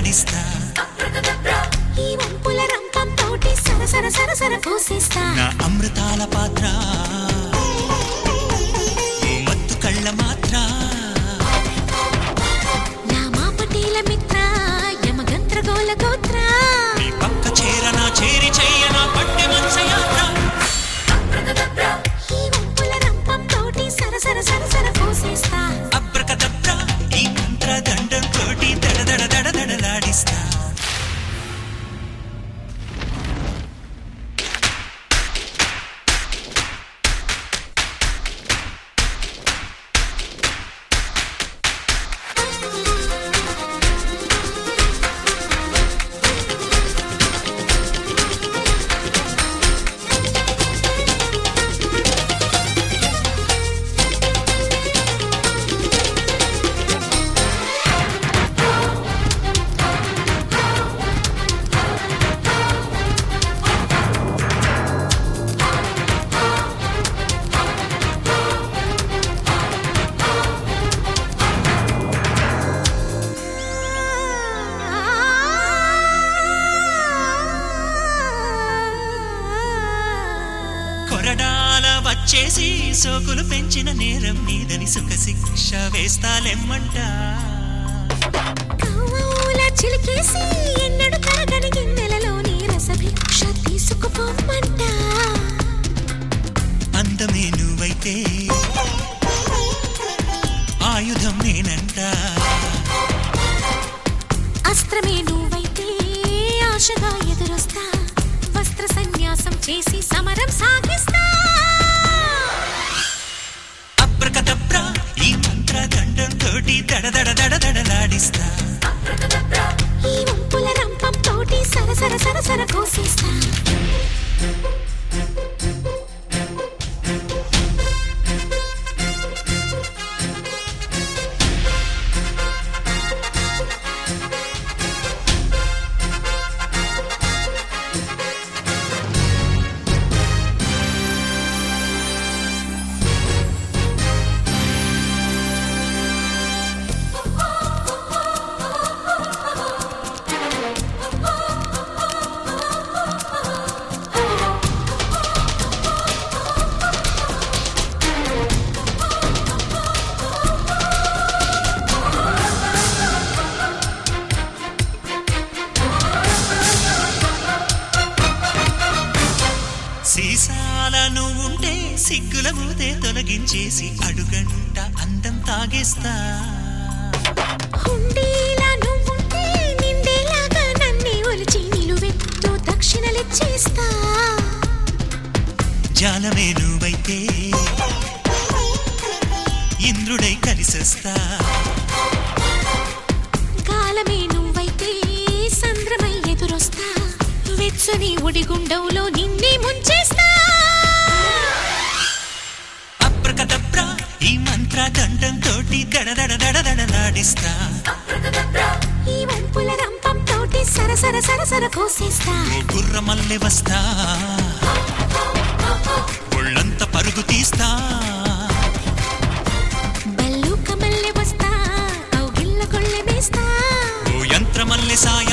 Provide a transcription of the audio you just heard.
దడదడలాడిస్తా ఈ వంపుల రంపం తోటి సరసర సరసర పోసేస్తా నా అమృతాల పాత్ర ఓ మత్తు కళ్ళ మాత్ర నా మాపటీల మిత్ర యమగంత్రగోళ గోత్ర నీ పక్క చేరనా చేరి చెయ్యనా పట్టె మనసయాత్ర ఈ వంపుల రంపం తోటి సరసర సరసర పోసేస్తా అబ్రకదబ్ర ఈ మంత్ర దండం తోటి దడదడ దడదడలాడిస్తా కొరడాల వచ్చేసి సోకులు పెంచిన నేరం నీదని సుఖ శిక్ష వేస్తాలెమ్మంట కవ్వూల చిలికేసి ఎన్నడు తరగని గిన్నెలలోని రసభిక్ష తీసుకుపోమ్మంట అందమే నువ్వైతే ఆయుధం నేనంట అస్త్రమే నువ్వైతే ఆశగా ఎదురొస్తా వస్త్ర సన్యాసం చేసి సమరం సాగిస్తా అబ్రకదబ్ర ఈ మంత్ర దండం తోటి దడదడ దడదడలాడిస్తా ఈ వంపుల రంపం తోటి సరసర సరసర కోసేస్తా సీసాల నువ్వుంటే సిగ్గుల మూతే తొలగించేసి అడుగంట అందం తాగేస్తా హుండీలా నువ్వుంటే నిండేలాగా నన్నే ఒలిచి నిలువెత్తు దక్షిణలిచ్చేస్తా జాలమే నువ్వైతే ఇంద్రుడై కలిసొస్తా కాలమే నువ్వైతే సంద్రమై ఎదురొస్తా వెచ్చని ఒడిగుండంలో నిన్నే ముంచేస్తా అప్రకదప్ర ఈ మంత్ర దండం తోటి దడదడ దడదడలాడిస్తా ఈ వంపుల రంపం తోటి సరసర సరసర కోసేస్తా ఓ గుర్ర మల్లె వస్తా ఒళ్ళంత పరుగు తీస్తా బల్లు కమల్లె వస్తా కౌగిల్ల కొల్లె వేస్తా ఓ యంత్ర మల్లె సాయ